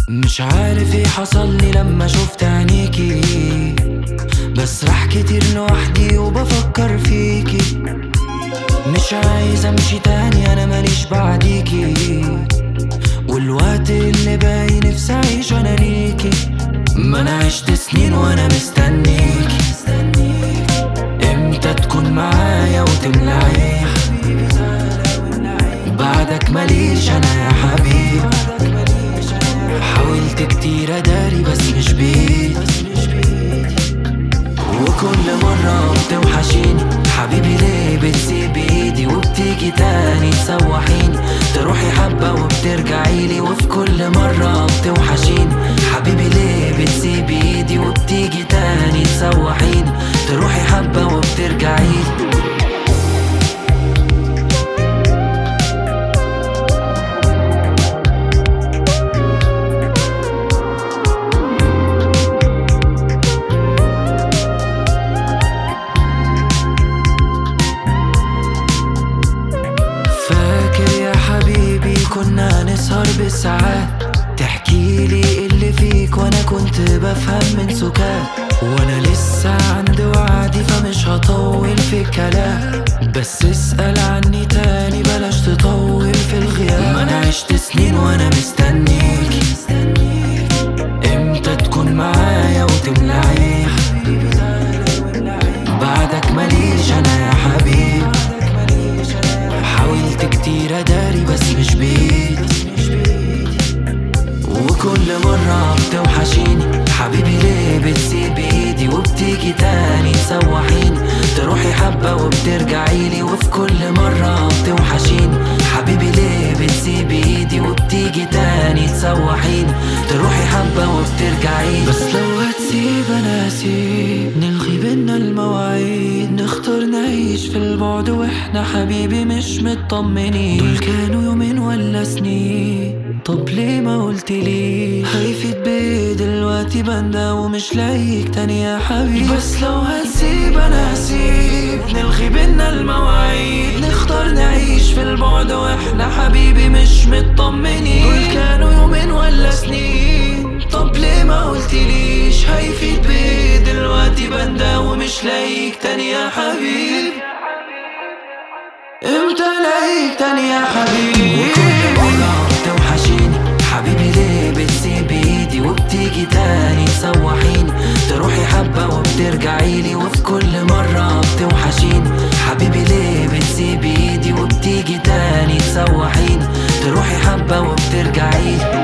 مش عارف ايه حصل لي لما شفت عينيكي بسرح كتير لوحدي وبفكر فيكي مش عايز امشي تاني انا ماليش بعديكي والوقت اللي باقي نفسي اعيش انا ليكي ما انا عشت سنين وانا مستنيكي امتى تكون معايا وتملى عيني بعدك ماليش انا يا حبيبي حاولت كتير اداري بس مش بايدي وكل مرة بتوحشيني حبيبي ليه بتسيب ايدي وبتيجي تاني تسوحيني تروحي حبة وبترجعيلي وفي كل مرة بتوحشيني حبيبي ليه بتسيب ايدي وبتيجي تاني تسوحيني تروحي حبة وبترجعيلي فاكر يا حبيبي كنا نسهر بالساعات تحكيلي اللي فيك وانا كنت بفهم من سكات وانا لسه عند وعدي فمش هطول في الكلام بس اسأل عني تاني بلاش تطول في الغياب ما انا عشت سنين وانا مستنيك امتى تكون معايا وتملى عيني بعدك ماليش انا يا حبيبي حاولت كتير اداري بس مش بايدي وكل مرة بتوحشيني حبيبي ليه بتسيب ايدي وبتيجي تاني تسوحيني تروحي حبة وبترجعيلي وفي كل مرة بتوحشيني حبيبي ليه بتسيب ايدي وبتيجي تاني تسوحيني تروحي حبة وبترجعيلي بس لو هتسيب انا اسيب نلغي بينا المواعيد نختار نعيش في البعد واحنا حبيبي مش مطمنين دول كانوا يومين ولا سنين طب ليه ما قلت لي هيفيد بيه دلوقتي بندى ومش لاقيك تاني يا حبيبي بس لو هتسيب انا هسيب نلغي بينا المواعيد نختار نعيش في البعد واحنا حبيبي مش مطمنين دول كانوا يومين ولا سنين طب ليه ما قلتليش هيفيد بيه دلوقتي بندى ومش لاقيك تاني يا حبيبي امتى الاقيك تاني يا حبيبي وكل مرة بتوحشيني حبيبي ليه بتسيب ايدي وبتيجي تاني تسوحيني تروحي حبة وبترجعيلي وفي كل مرة بتوحشيني حبيبي ليه بتسيب ايدي وبتيجي تاني تسوحيني تروحي حبة وبترجعيلي